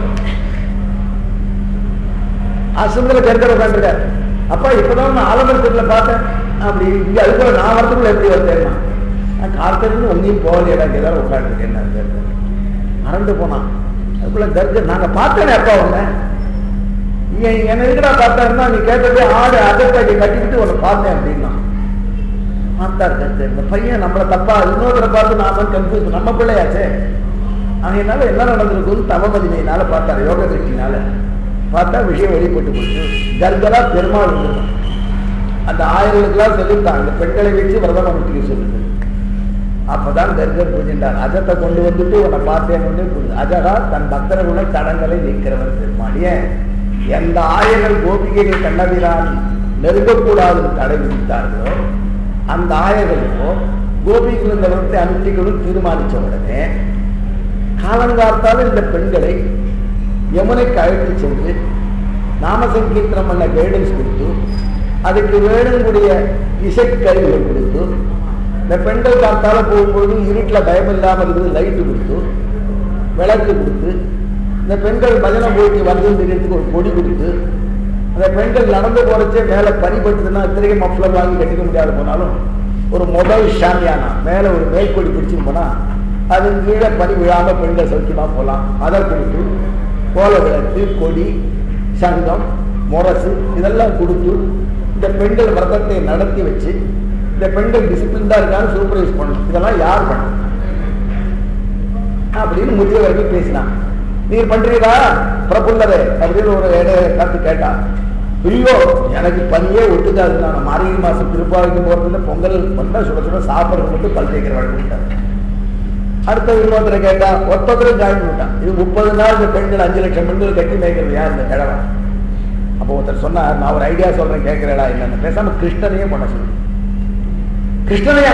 ஆசிரமத்துல கர்கர் உட்காந்துருக்காரு அப்பா இப்பதான் நான் ஆலமரத்துல பார்த்தேன் அப்படி இங்க அதுக்குள்ள நான் வரத்துக்குள்ள எப்படி வந்தேன்னா நான் காலத்துல ஒன்றையும் போகலையா இங்க எல்லாரும் உட்காந்துருக்கேன் கர்கர் மறந்து போனான் அதுக்குள்ள கர்கர் நாங்க பார்த்தேனே அப்பா உன்னை நீ என்ன எதுக்கடா பார்த்தாருன்னா நீ கேட்டதே ஆடு அதற்காக கட்டிக்கிட்டு உன்னை பார்த்தேன் அப்படின்னா பார்த்தார் கர்கர் இந்த பையன் நம்மளை தப்பா இன்னொருத்தரை பார்த்து நாம கன்ஃபியூஸ் நம்ம பிள்ளையாச்சே அதனால என்ன நடந்திருக்குன்னு தவமதிமையினால பார்த்தார் யோக திருஷ்டினால பார்த்தா விஷயம் வெளிப்பட்டு போச்சு கர்கரா பெருமாள் இருந்திருக்கும் அந்த ஆயிரங்களுக்கெல்லாம் சொல்லிட்டாங்க பெண்களை வச்சு விரதம் அனுப்பிக்க சொல்லுது அப்பதான் கர்கர் புரிஞ்சின்றார் அஜத்தை கொண்டு வந்துட்டு உன்னை பார்த்தேன்னு புரியுது அஜகா தன் பக்தர்களுடைய தடங்களை நீக்கிறவர் பெருமாள் ஏன் எந்த ஆயர்கள் கோபிகைகள் கண்ணபிரான் நெருங்கக்கூடாது தடை விதித்தார்களோ அந்த ஆயர்களுக்கோ கோபிகள் இந்த விரத்தை அனுஷ்டிக்கணும் தீர்மானிச்ச உடனே காலங்காத்தால் இந்த பெண்களை யமுனைக்கு அழைத்து சென்று நாம சங்கீர்த்தனம் பண்ண கைடன்ஸ் கொடுத்து அதுக்கு வேணுக்கூடிய இசைக்கருவிகள் கொடுத்து இந்த பெண்கள் காத்தால போகும்போது இருட்டில் பயம் இல்லாமல் இருக்குது லைட்டு கொடுத்து விளக்கு கொடுத்து இந்த பெண்கள் பஜனை போயிட்டு வந்து தெரியறதுக்கு ஒரு கொடி கொடுத்து அந்த பெண்கள் நடந்து போறச்சே மேல பனி பட்டுதுன்னா இத்தனைக்கு மஃப்ளர் வாங்கி கட்டிக்க முடியாது போனாலும் ஒரு முதல் ஷாமியானா மேல ஒரு மேற்கொடி பிடிச்சு போனா அது கீழே பனி விழாம பெண்கள் சௌக்கியமா போகலாம் அதை கொடுத்து கோல விளக்கு கொடி சங்கம் முரசு இதெல்லாம் கொடுத்து இந்த பெண்கள் விரதத்தை நடத்தி வச்சு இந்த பெண்கள் டிசிப்ளின்டா இருக்கான்னு சூப்பர்வைஸ் பண்ணணும் இதெல்லாம் யார் பண்ணணும் அப்படின்னு முதியவர்கள் பேசினான் நீர் பண்றீங்களா பிரபுல்லரே அப்படின்னு ஒரு இடைய கருத்து கேட்டான் ஐயோ எனக்கு பனியே ஒட்டுக்காது நான் மார்கழி மாசம் திருப்பாவைக்கு போறதுல பொங்கல் பண்ண சுட சுட சாப்பிட்றது மட்டும் பல் தேய்க்கிற வழக்கம் அடுத்த இன்னொருத்தரை கேட்டா ஒருத்தரும் ஜாயின் பண்ணிட்டான் இது முப்பது நாள் இந்த பெண்கள் அஞ்சு லட்சம் பெண்கள் கட்டி மேய்க்கிறது யார் இந்த கிழவன் அப்போ ஒருத்தர் சொன்னார் நான் ஒரு ஐடியா சொல்றேன் கேட்கிறேடா இல்லைன்னு பேசாம கிருஷ்ணனையே பண்ண சொல்லு கிருஷ்ணனையா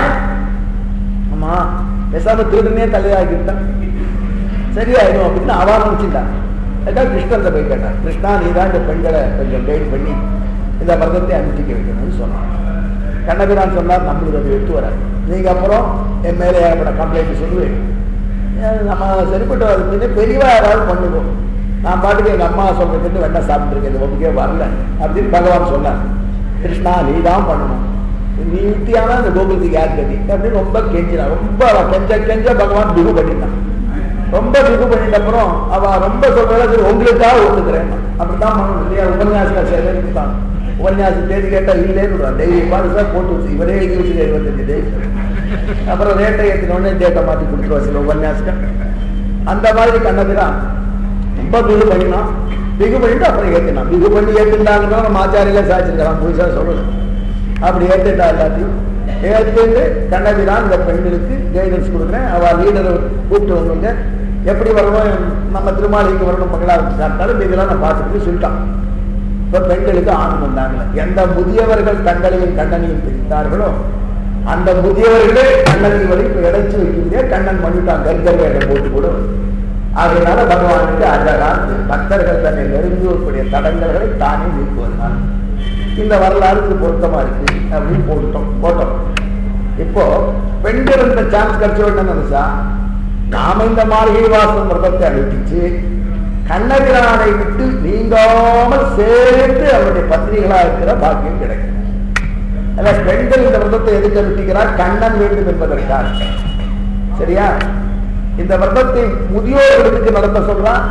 ஆமா பேசாம திருடனே தலையாகிட்டான் சரியாயிடும் அப்படின்னு அவா நினைச்சுட்டான் அதுக்காக கிருஷ்ணன் போய் கேட்டான் கிருஷ்ணா நீ தான் இந்த பெண்களை கொஞ்சம் கைட் பண்ணி இந்த விரதத்தை அனுப்பிக்க வைக்கணும்னு சொன்னான் கண்ணபிரான் சொன்னார் நம்மளுக்கு அது எடுத்து வராது நீங்க அப்புறம் என் மேலே ஏற்பட கம்ப்ளைண்ட் சொல்லுவேன் நம்ம சரிப்பட்டு வரதுக்கு பெரியவா யாராவது பண்ணுவோம் நான் பாட்டுக்கு எங்க அம்மா சொல்றதுக்கு வெண்ணெய் சாப்பிட்டுருக்கேன் இந்த ஒப்புக்கே வரல அப்படின்னு பகவான் சொன்னார் கிருஷ்ணா நீ தான் பண்ணணும் நீ யுக்தியான இந்த கோகுலத்துக்கு யார் கட்டி அப்படின்னு ரொம்ப கெஞ்சினா ரொம்ப கெஞ்ச கெஞ்ச பகவான் பிகு பண்ணிட்டான் ரொம்ப பிகு பண்ணிட்ட அப்புறம் அவ ரொம்ப சொல்றத சரி உங்களுக்காக ஒத்துக்கிறேன் அப்படித்தான் பண்ணணும் இல்லையா உபன்யாசம் சேர்ந்து உபன்யாசம் தேதி கேட்டா இல்லைன்னு டெய்லி பாருசா போட்டு வச்சு இவரே எழுதி வச்சு இருபத்தஞ்சு டெய்லி அப்புறம் ரேட்டை ஏற்றினோடனே டேட்டை மாற்றி கொடுத்துருவா சில உபன்யாசம் அந்த மாதிரி கண்ணபிரான் ரொம்ப பிகு பண்ணினான் பிகு பண்ணிட்டு அப்புறம் ஏற்றினான் பிகு பண்ணி ஏற்றுட்டாங்கன்னா நம்ம ஆச்சாரியில சாச்சிருக்கலாம் புதுசா சொல்லணும் அப்படி ஏற்றுட்டா எல்லாத்தையும் ஏற்றுட்டு கண்ணபிரான் இந்த பெண்களுக்கு கைடன்ஸ் கொடுக்குறேன் அவ லீடரை கூப்பிட்டு வந்தவங்க எப்படி வரணும் நம்ம திருமாளிக்கு வரணும் மங்களாவுக்கு சாப்பிட்டாலும் இதெல்லாம் நான் பார்த்துட்டு சொல்லிட்டான் இப்ப பெண்களுக்கு ஆணும் வந்தாங்க எந்த முதியவர்கள் கண்களையும் கண்ணனையும் பிரித்தார்களோ அந்த முதியவர்களே கண்ணனை வரைக்கும் இடைச்சு வைக்கிறதே கண்ணன் பண்ணிட்டான் கர்கர் வேடம் போட்டு கூட ஆகையினால பகவானுக்கு அழகான் பக்தர்கள் தன்னை நெருங்குவக்கூடிய தடங்கல்களை தானே நீக்குவதனால் இந்த வரலாறுக்கு பொருத்தமா இருக்கு அப்படின்னு போட்டோம் போட்டோம் இப்போ பெண்கள் இந்த சான்ஸ் கிடைச்ச உடனே நினைச்சா நாம இந்த மாளிகை வாசம் விரதத்தை அனுப்பிச்சு கண்ணகிரானை விட்டு நீங்காமல் சேர்த்து அவருடைய பத்திரிகளா இருக்கிற பாக்கியம் கிடைக்கும் அல்ல பெண்கள் இந்த விரதத்தை எதுக்கு அனுப்பிக்கிறார் கண்ணன் வேண்டும் என்பதற்காக சரியா இந்த விரதத்தை முதியோர்களுக்கு நடத்த சொல்றான்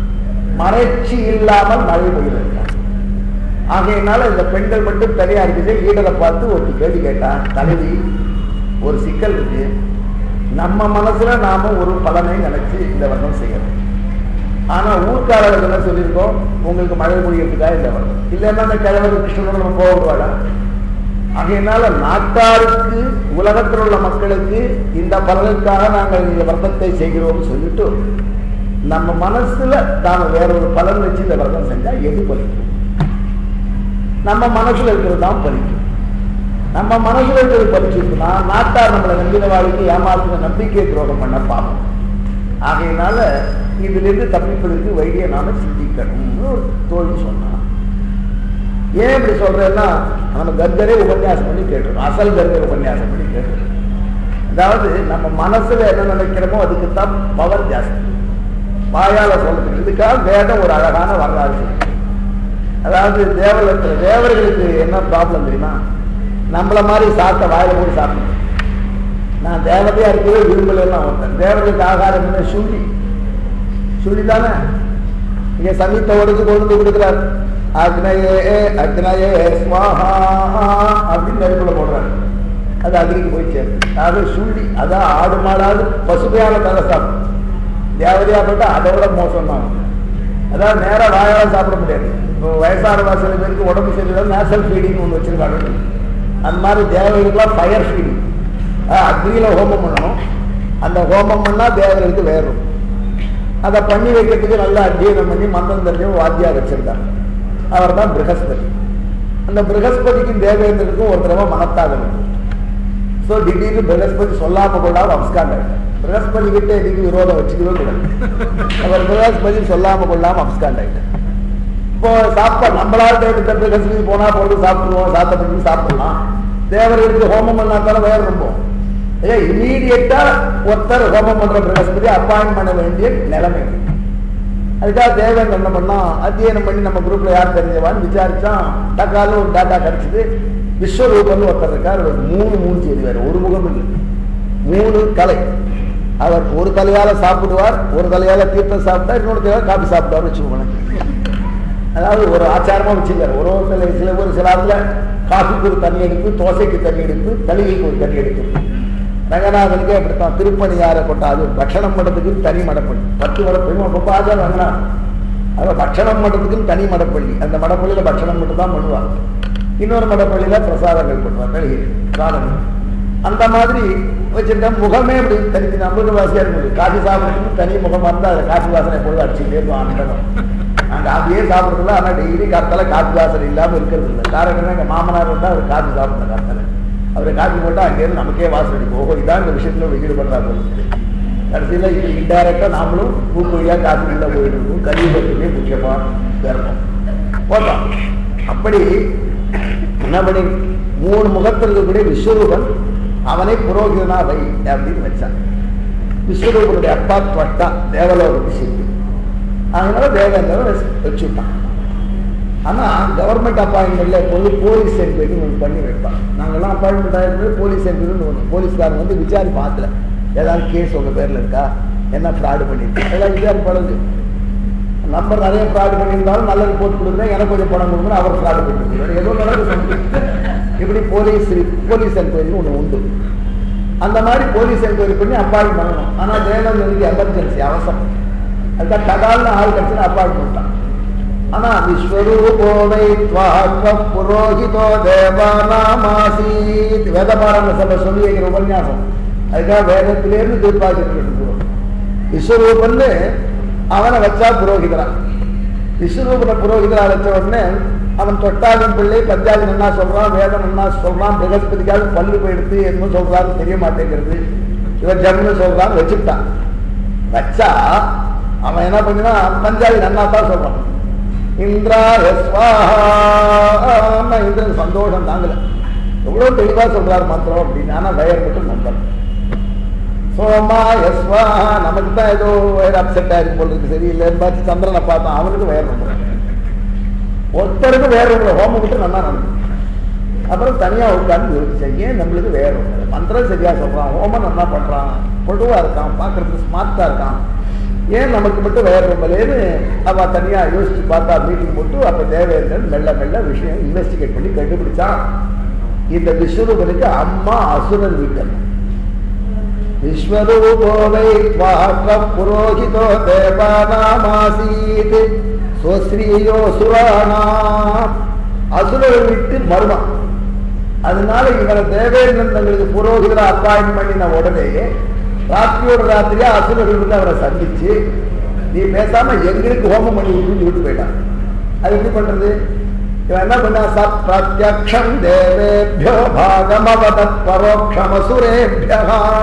மறைச்சி இல்லாமல் மழை பெய்கிறார் ஆகையினால இந்த பெண்கள் மட்டும் தனியா இருக்குது லீடரை பார்த்து ஒரு கேள்வி கேட்டான் தலைவி ஒரு சிக்கல் இருக்கு நம்ம மனசுல நாம ஒரு பலனை நினைச்சு இந்த வருடம் செய்யணும் ஆனா ஊர்க்காரர்களுக்கு என்ன சொல்லியிருக்கோம் உங்களுக்கு மழை பொழியறதுக்காக இந்த வரணும் இல்லைன்னா அந்த கிழவர் கிருஷ்ணனோட நம்ம போக விடுவாடா ஆகையினால நாட்டாருக்கு உலகத்தில் உள்ள மக்களுக்கு இந்த பலனுக்காக நாங்கள் இந்த விரதத்தை செய்கிறோம்னு சொல்லிட்டு நம்ம மனசுல நாம வேற ஒரு பலன் வச்சு இந்த விரதம் செஞ்சா எது பலிக்கும் நம்ம மனசுல இருக்கிறது தான் பலிக்கும் நம்ம மனசுல இருக்கிறது பலிச்சிருக்குன்னா நாட்டார் நம்மளை நம்பின வாழ்க்கை ஏமாத்துன நம்பிக்கை துரோகம் பண்ண பாவம் ஆகையினால இதுல இருந்து தப்பிப்பதற்கு வழியை நாம சிந்திக்கணும்னு ஒரு தோழி சொன்னான் ஏன் இப்படி சொல்றேன்னா நம்ம கர்கரே உபன்யாசம் பண்ணி கேட்டிருக்கோம் அசல் கர்கர் உபன்யாசம் பண்ணி கேட்டிருக்கோம் அதாவது நம்ம மனசுல என்ன நினைக்கிறோமோ அதுக்கு தான் பவர் ஜாஸ்தி வாயால சொல்றது இதுக்காக வேதம் ஒரு அழகான வரலாறு சொல்லுது. அதாவது தேவலத்துல தேவர்களுக்கு என்ன ப்ராப்ளம் தெரியுமா நம்மள மாதிரி சாப்பிட்ட வாயில போய் சாப்பிடணும் நான் தேவதையா இருக்கவே விரும்பலாம் ஒருத்தன் தேவர்களுக்கு ஆகாரம் என்ன சுள்ளி சுள்ளி தானே இங்க சமீத்த உடச்சு கொண்டு வந்து கொடுக்குறாரு அக்னயே அக்னயே ஸ்வாஹா அப்படின்னு நெருப்புல போடுறாரு அது அக்னிக்கு போய் சேரும் அது சுள்ளி அதான் ஆடு மாடாது பசுமையான தலை சாப்பிடும் தேவதையா போட்டா அதை விட மோசம் தான் அதாவது நேரா வாயால சாப்பிட முடியாது இப்போ வயசான சில பேருக்கு உடம்பு சரியில்லை நேசல் ஃபீடிங் ஒன்று வச்சிருக்காங்க அந்த மாதிரி தேவதைகளுக்குலாம் ஃபயர் ஃபீடிங் அக்னியில ஹோமம் பண்ணணும் அந்த ஹோமம் பண்ணா தேவதைகளுக்கு வேறும் அதை பண்ணி வைக்கிறதுக்கு நல்லா அத்தியனம் பண்ணி மந்திரம் தெரிஞ்ச வாத்தியா வச்சிருக்காங்க அவர் தான் பிரகஸ்பதி அந்த பிரகஸ்பதிக்கும் தேவேந்திரனுக்கும் ஒரு தடவை மனத்தாகம் ஸோ திடீர்னு பிரகஸ்பதி சொல்லாம கூட அப்ஸ்காண்ட் ஆயிட்டார் பிரகஸ்பதி கிட்ட இதுக்கு விரோதம் வச்சுக்கவே கூடாது அவர் பிரகஸ்பதி சொல்லாம கொள்ளாம அப்ஸ்காண்ட் ஆயிட்டார் இப்போ சாப்பாடு நம்மளால தேவைப்பட்ட பிரகஸ்பதி போனா போது சாப்பிடுவோம் சாத்தப்பட்டு சாப்பிடலாம் தேவர்களுக்கு ஹோமம் பண்ணாதாலும் வேற ரொம்ப ஏ இமீடியட்டா ஒருத்தர் ஹோமம் பண்ற பிரகஸ்பதி அப்பாயின்ட் பண்ண வேண்டிய நிலைமை அதுக்காக தேவன் என்ன பண்ணா அத்தியனம் பண்ணி நம்ம குரூப்ல யார் தெரிஞ்சவான்னு விசாரிச்சான் டக்கால ஒரு டாட்டா கிடைச்சது விஸ்வரூபம்னு ஒருத்தர் இருக்கார் அவர் மூணு மூணு செய்தி வேறு ஒரு முகம் இல்லை மூணு கலை அவர் ஒரு தலையால சாப்பிடுவார் ஒரு தலையால தீர்த்தம் சாப்பிட்டா இன்னொரு தலையால காபி சாப்பிடுவார் வச்சுக்கோங்களேன் அதாவது ஒரு ஆச்சாரமா வச்சிருக்காரு ஒரு ஒரு சில சில ஒரு சில ஆத்துல காஃபிக்கு ஒரு தண்ணி எடுப்பு தோசைக்கு தண்ணி எடுப்பு தலிகைக்கு ஒரு தண்ணி எடுப்பு ரங்கநாதனுக்கே அப்படித்தான் திருப்பணி யாரை கொண்டா அது பட்சணம் மடத்துக்கு தனி மடப்பள்ளி பத்து மடப்பள்ளி ரொம்ப ஆச்சாரம் ரங்கநாதன் அதாவது பட்சணம் மடத்துக்குன்னு தனி மடப்பள்ளி அந்த மடப்பள்ளியில பட்சணம் மட்டும் தான் பண்ணுவாங்க இன்னொரு மடப்பள்ளியில பிரசாதங்கள் பண்ணுவாங்க தலிகை சாதனம் அந்த மாதிரி வச்சிருக்க முகமே அப்படி தனி நம்மளுக்கு வாசியா இருக்கு காஃபி சாப்பிடுறதுக்கு தனி முகமா இருந்தா அதுல காஃபி வாசனை எப்பொழுது அடிச்சுட்டே இருக்கும் ஆனந்தம் நாங்க காஃபியே சாப்பிடுறதில்ல ஆனா டெய்லி காத்தால காஃபி வாசனை இல்லாம இருக்கிறது இல்லை காரணம் எங்க மாமனார் இருந்தா அவர் காஃபி சாப்பிடுற காத்தால அவர் காஃபி போட்டா அங்கேயிருந்து நமக்கே வாசனை அடிக்கும் ஓஹோ இதான் இந்த விஷயத்துல ஒரு ஈடுபடுறா போல கடைசியில இது இன்டைரக்டா நாமளும் பூக்குழியா காஃபி உள்ள போயிட்டு கலியுகத்திலே முக்கியமா தரணும் போட்டோம் அப்படி என்ன பண்ணி மூணு முகத்தில் இருக்கக்கூடிய விஸ்வரூபன் அவனை புரோகிதனா வை அப்படின்னு வச்சான் விஸ்வரூபனுடைய அப்பா பட்டா தேவலோகத்தை சேர்த்து அதனால தேவேந்திரன் வச்சுட்டான் ஆனா கவர்மெண்ட் அப்பாயின்மெண்ட்ல எப்போது போலீஸ் என்கொயரி ஒன்று பண்ணி வைப்பாங்க நாங்கெல்லாம் அப்பாயின்மெண்ட் ஆயிருந்தது போலீஸ் என்கொயரின்னு ஒன்று போலீஸ்காரன் வந்து விசாரி பார்த்துல ஏதாவது கேஸ் உங்க பேர்ல இருக்கா என்ன ஃப்ராடு பண்ணிருக்கு எல்லாம் விசாரி பழகு நம்பர் நிறைய ஃப்ராடு பண்ணியிருந்தாலும் நல்ல ரிப்போர்ட் கொடுக்குறேன் எனக்கு கொஞ்சம் பணம் கொடுக்குறேன் அவர் ஃப்ராடு பண்ணிருக்காரு ஏதோ நடந்து இப்படி போலீஸ் போலீஸ் என்கொயரின்னு ஒன்று உண்டு அந்த மாதிரி போலீஸ் என்கொயரி பண்ணி அப்பாயிண்ட் பண்ணணும் ஆனா தேவேந்திரனுக்கு எமர்ஜென்சி அவசரம் அதுக்காக தகால்னு ஆள் கிடைச்சுன்னு அப்பாயிண்ட் பண்ணிட்டான் ஆனா விஸ்வரூபோவை துவாத்வ புரோஹிதோ தேவானாமாசீத் வேதபாரங்க சபை சொல்லி வைக்கிற உபன்யாசம் அதுக்காக வேதத்திலேருந்து தீர்ப்பாக்கிட்டு இருக்கிறோம் விஸ்வரூபன்னு அவனை வச்சா புரோகிதரா விஸ்வரூபனை புரோகிதரா வச்ச உடனே அவன் தொட்டாவின் பிள்ளை பஞ்சாபி நன்னா சொல்றான் வேதம் நன்னா சொல்றான் பிரகஸ்பதிக்காக பல்லு போயிடுத்து என்ன சொல்றான்னு தெரிய மாட்டேங்கிறது இவன் ஜம்னு சொல்றான் வச்சுட்டான் வச்சா அவன் என்ன பண்ணினா பஞ்சாபி நன்னா தான் சொல்றான் இந்திரா இந்திரன் சந்தோஷம் தாங்கல எவ்வளவு தெளிவா சொல்றாரு மந்திரம் அப்படின்னு ஆனா வயர் மட்டும் நம்பர் சோமா எஸ்வா நமக்கு தான் ஏதோ வயர் அப்செட் ஆயிருக்கு போல இருக்கு சரியில்லைன்னு பார்த்து சந்திரனை பார்த்தான் அவனுக்கு வயர் நம்பர் ஒருத்தருக்கு வேற ஒரு ஹோமம் விட்டு நல்லா நடக்கும் அப்புறம் தனியா உட்கார்ந்து யோசிச்சேன் ஏன் நம்மளுக்கு வேற ஒன்று மந்திரம் சரியா சொல்றான் ஹோமம் நல்லா பண்றான் பொதுவா இருக்கான் பார்க்கறதுக்கு ஸ்மார்ட்டா இருக்கான் ஏன் நமக்கு மட்டும் வேற ரொம்பலேன்னு அவ தனியா யோசிச்சு பார்த்தா மீட்டிங் போட்டு அப்ப தேவேந்திரன் மெல்ல மெல்ல விஷயம் இன்வெஸ்டிகேட் பண்ணி கண்டுபிடிச்சான் இந்த விஸ்வரூபனுக்கு அம்மா அசுரன் வீட்டம் விஸ்வரூபோவை துவாற்ற புரோகிதோ தேவானாமாசீத் ஸ்வஸ்ரீயோ சுரானாம் அசுரர் விட்டு மர்மம் அதனால இவரை தேவேந்திரன் தங்களுக்கு புரோகிதரை அப்பாயின் பண்ணின உடனே ராத்திரியோட ராத்திரியா அசுரர்கள் வந்து அவரை சந்திச்சு நீ பேசாம எங்களுக்கு ஹோமம் பண்ணி விட்டு விட்டு போயிட்டான் அது எப்படி பண்றது இவன் என்ன பண்ணா சத் பிரத்யக்ஷம் தேவேபியோ பாகமவத பரோக்ஷம் அசுரேபியா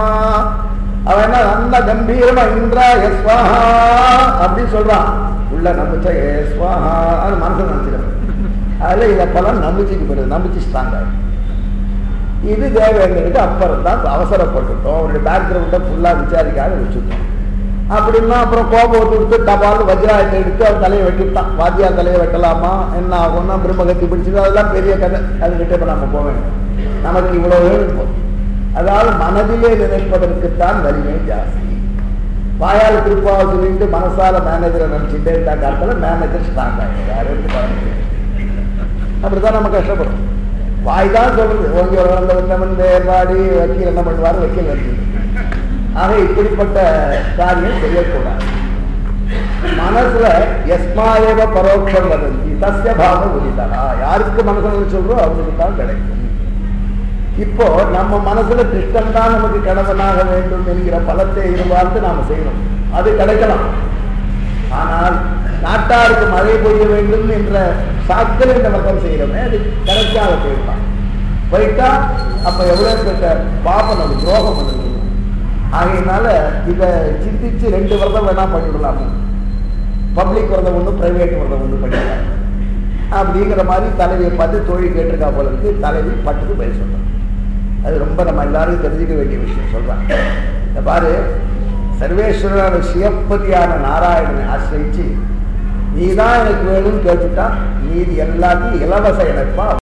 அவன் என்ன நல்ல கம்பீரமா இந்திராய ஸ்வாஹா அப்படின்னு சொல்றான் உள்ள நம்பிச்ச ஏ ஸ்வாஹா அது மனசு நினைச்சிடும் அதுல இதை பலன் நம்பிச்சுக்கு போயிடுது நம்பிச்சு ஸ்ட்ராங் ஆகும் இது தேவேந்திரனுக்கு அப்புறம் தான் அவசரப்பட்டுட்டோம் அவருடைய பேக்ரவுண்டை ஃபுல்லா விசாரிக்காத வச்சுட்டோம் அப்படின்னா அப்புறம் கோபம் கொடுத்து டபால் வஜ்ராயத்தை எடுத்து அவர் தலையை வெட்டிவிட்டான் வாத்தியா தலையை வெட்டலாமா என்ன ஆகும்னா பிரம்மகத்தி பிடிச்சது அதெல்லாம் பெரிய கதை அதுக்கிட்ட இப்ப நம்ம போக வேண்டும் நமக்கு இவ்வளவு இருக்கும் அதாவது மனதிலே நினைப்பதற்குத்தான் வலிமை ஜாஸ்தி வாயால் திருப்பாவை சொல்லிட்டு மனசால மேனேஜரை நினைச்சுட்டே இருந்தா காலத்துல மேனேஜர் ஸ்ட்ராங் ஆகிடும் யாரும் இருந்து பாருங்க அப்படித்தான் நம்ம கஷ்டப்படும் வாய் தான் சொல்றது ஓங்கி வளர்ந்த வந்தவன் வேறுபாடி வக்கீல் என்ன பண்ணுவார் வக்கீல் வந்து ஆக இப்படிப்பட்ட காரியம் செய்யக்கூடாது மனசுல எஸ்மாயவ பரோட்சம் வதந்தி தஸ்ய பாவம் உரிதா யாருக்கு மனசுல சொல்றோம் அவங்களுக்கு தான் கிடைக்கும் இப்போ நம்ம மனசுல கிருஷ்ணன் தான் நமக்கு கணவனாக வேண்டும் என்கிற பலத்தை எதிர்பார்த்து நாம செய்யணும் அது கிடைக்கலாம் ஆனால் நாட்டாருக்கு மழை பெய்ய வேண்டும் என்ற சாக்கில் இந்த வர்க்கம் செய்யறோமே அது கிடைக்காத போயிடலாம் போயிட்டா அப்ப எவ்வளவு பெற்ற பாபம் அது துரோகம் அது ஆகையினால இத சிந்திச்சு ரெண்டு விரதம் வேணா பண்ணிவிடலாம் பப்ளிக் விரதம் ஒண்ணு பிரைவேட் விரதம் ஒண்ணு பண்ணிடலாம் அப்படிங்கிற மாதிரி தலைவியை பார்த்து தொழில் கேட்டிருக்கா போல இருக்கு தலைவி பட்டுக்கு பதில் சொல்றான் அது ரொம்ப நம்ம எல்லாரும் தெரிஞ்சுக்க வேண்டிய விஷயம் சொல்றான் இந்த பாரு சர்வேஸ்வரனான சிவப்பதியான நாராயணனை ஆசிரிச்சு நீதான் எனக்கு வேணும்னு கேட்டுட்டா நீதி எல்லாத்தையும் இலவச இணைப்பா